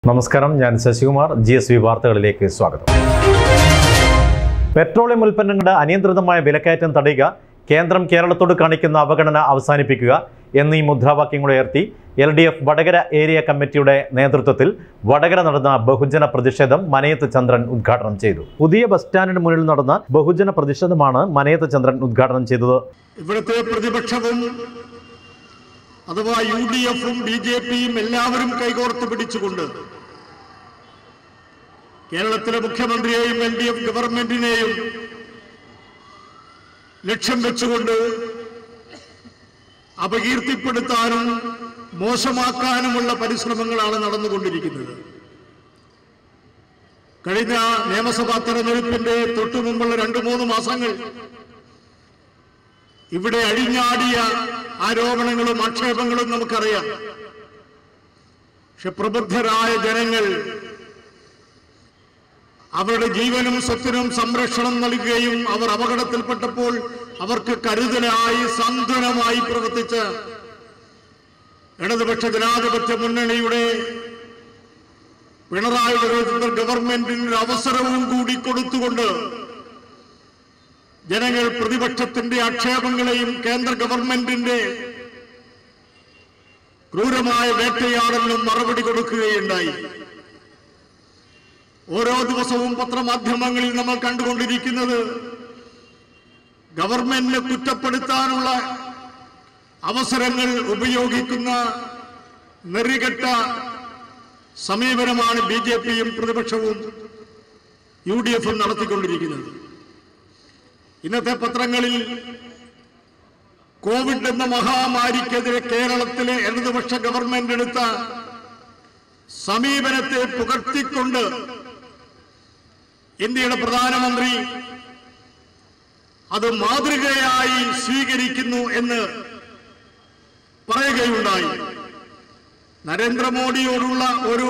നമസ്കാരം ഞാൻ Sasikumar G S V വാർത്തകളിലേക്ക് സ്വാഗതം പെട്രോളിയം ഉൽപ്പന്നങ്ങളുടെ അനിയന്ത്രിതമായ വിലക്കയറ്റം തടയുക കേന്ദ്രം കേരളത്തോട് കാണിക്കുന്ന അവഗണന അവസാനിപ്പിക്കുക എന്നീ മുദ്രാവാക്യങ്ങൾ ഉയർത്തി L D F Vadakara area കമ്മിറ്റിയുടെ നേതൃത്വത്തിൽ വടകര നടന്ന ബഹുജന പ്രതിഷേധം മനയത്ത് ചന്ദ്രൻ ഉദ്ഘാടനം ചെയ്തു പുതിയ ബസ് സ്റ്റാൻഡിന് മുന്നിൽ നടന്ന ബഹുജന പ്രതിഷേധമാണ് മനയത്ത് ചന്ദ്രൻ ഉദ്ഘാടനം ചെയ്തത് ഇവിടുത്തെ പ്രതിപക്ഷവും അഥവാ യു ഡി എഫും ബി ജെ പിയും എല്ലാവരും കൈകോർത്ത് പിടിച്ചുകൊണ്ട് കേരളത്തിലെ മുഖ്യമന്ത്രിയെയും എൽ ഡി എഫ് ഗവൺമെന്റിനെയും ലക്ഷ്യം വെച്ചുകൊണ്ട് അപകീർത്തിപ്പെടുത്താനും മോശമാക്കാനുമുള്ള പരിശ്രമങ്ങളാണ് നടന്നുകൊണ്ടിരിക്കുന്നത് കഴിഞ്ഞ നിയമസഭാ തെരഞ്ഞെടുപ്പിന്റെ തൊട്ടു മുമ്പുള്ള രണ്ടു മൂന്ന് മാസങ്ങൾ ഇവിടെ അഴിഞ്ഞാടിയ ആരോപണങ്ങളും ആക്ഷേപങ്ങളും നമുക്കറിയാം പക്ഷെ പ്രബുദ്ധരായ ജനങ്ങൾ അവരുടെ ജീവനും സ്വത്തിനും സംരക്ഷണം നൽകുകയും അവർ അപകടത്തിൽപ്പെട്ടപ്പോൾ അവർക്ക് കരുതലായി സാന്ത്വനമായി പ്രവർത്തിച്ച ഇടതുപക്ഷ ജനാധിപത്യ മുന്നണിയുടെ പിണറായി വിരോധത്തിൽ ഗവൺമെന്റിന് ഒരു അവസരവും കൂടി കൊടുത്തുകൊണ്ട് ജനങ്ങൾ പ്രതിപക്ഷത്തിന്റെ ആക്ഷേപങ്ങളെയും കേന്ദ്ര ഗവൺമെന്റിന്റെ ക്രൂരമായ വേട്ടയാടലിനും മറുപടി കൊടുക്കുകയുണ്ടായി ഓരോ ദിവസവും പത്രമാധ്യമങ്ങളിൽ നമ്മൾ കണ്ടുകൊണ്ടിരിക്കുന്നത് ഗവൺമെന്റിനെ കുറ്റപ്പെടുത്താനുള്ള അവസരങ്ങൾ ഉപയോഗിക്കുന്ന നെറികെട്ട സമീപനമാണ് ബി ജെ പിയും പ്രതിപക്ഷവും യു ഡി എഫും നടത്തിക്കൊണ്ടിരിക്കുന്നത് ഇന്നത്തെ പത്രങ്ങളിൽ കോവിഡ് എന്ന മഹാമാരിക്കെതിരെ കേരളത്തിലെ ഇടതുപക്ഷ ഗവൺമെന്റ് എടുത്ത സമീപനത്തെ പുകഴ്ത്തിക്കൊണ്ട് ഇന്ത്യയുടെ പ്രധാനമന്ത്രി അത് മാതൃകയായി സ്വീകരിക്കുന്നു എന്ന് പറയുകയുണ്ടായി നരേന്ദ്രമോദിയോടുള്ള ഒരു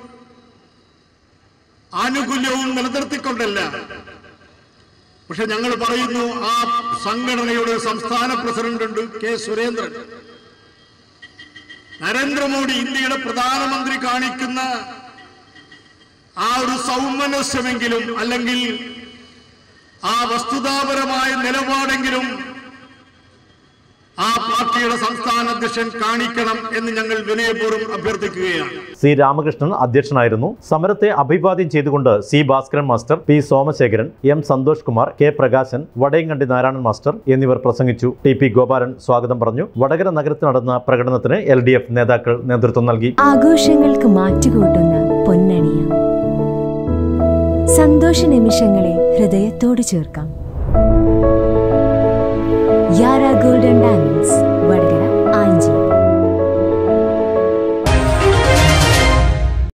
ആനുകൂല്യവും നിലനിർത്തിക്കൊണ്ടല്ല പക്ഷെ ഞങ്ങൾ പറയുന്നു ആ സംഘടനയുടെ സംസ്ഥാന പ്രസിഡന്റ് ഉണ്ട് കെ സുരേന്ദ്രൻ നരേന്ദ്രമോദി ഇന്ത്യയുടെ പ്രധാനമന്ത്രി കാണിക്കുന്ന ആ ഒരു സൗമനസ്യമെങ്കിലും അല്ലെങ്കിൽ ആ വസ്തുതാപരമായ നിലപാടെങ്കിലും ആ പാർട്ടിയുടെ സംസ്ഥാന അധ്യക്ഷൻ കാണിക്കണം എന്ന് ഞങ്ങൾ വിനയപൂർവ്വം അഭ്യർത്ഥിക്കുകയാണ് സി രാമകൃഷ്ണൻ അധ്യക്ഷനായിരുന്നു സമരത്തെ അഭിവാദ്യം ചെയ്തുകൊണ്ട് C Bhaskaran master P Somasekharan M Santhosh Kumar K Prakashan Vadayangandi Narayanan master എന്നിവർ പ്രസംഗിച്ചു ടി പി ഗോപാലൻ സ്വാഗതം പറഞ്ഞു വടകര നഗരത്തിൽ നടന്ന പ്രകടനത്തിന് എൽ ഡി എഫ് നേതാക്കൾ നേതൃത്വം നൽകി ആഘോഷങ്ങൾക്ക് മാറ്റുകൂട്ടുന്ന പൊന്നണിയ സന്തോഷ നിമിഷങ്ങളെ ഹൃദയത്തോട് ചേർക്കാം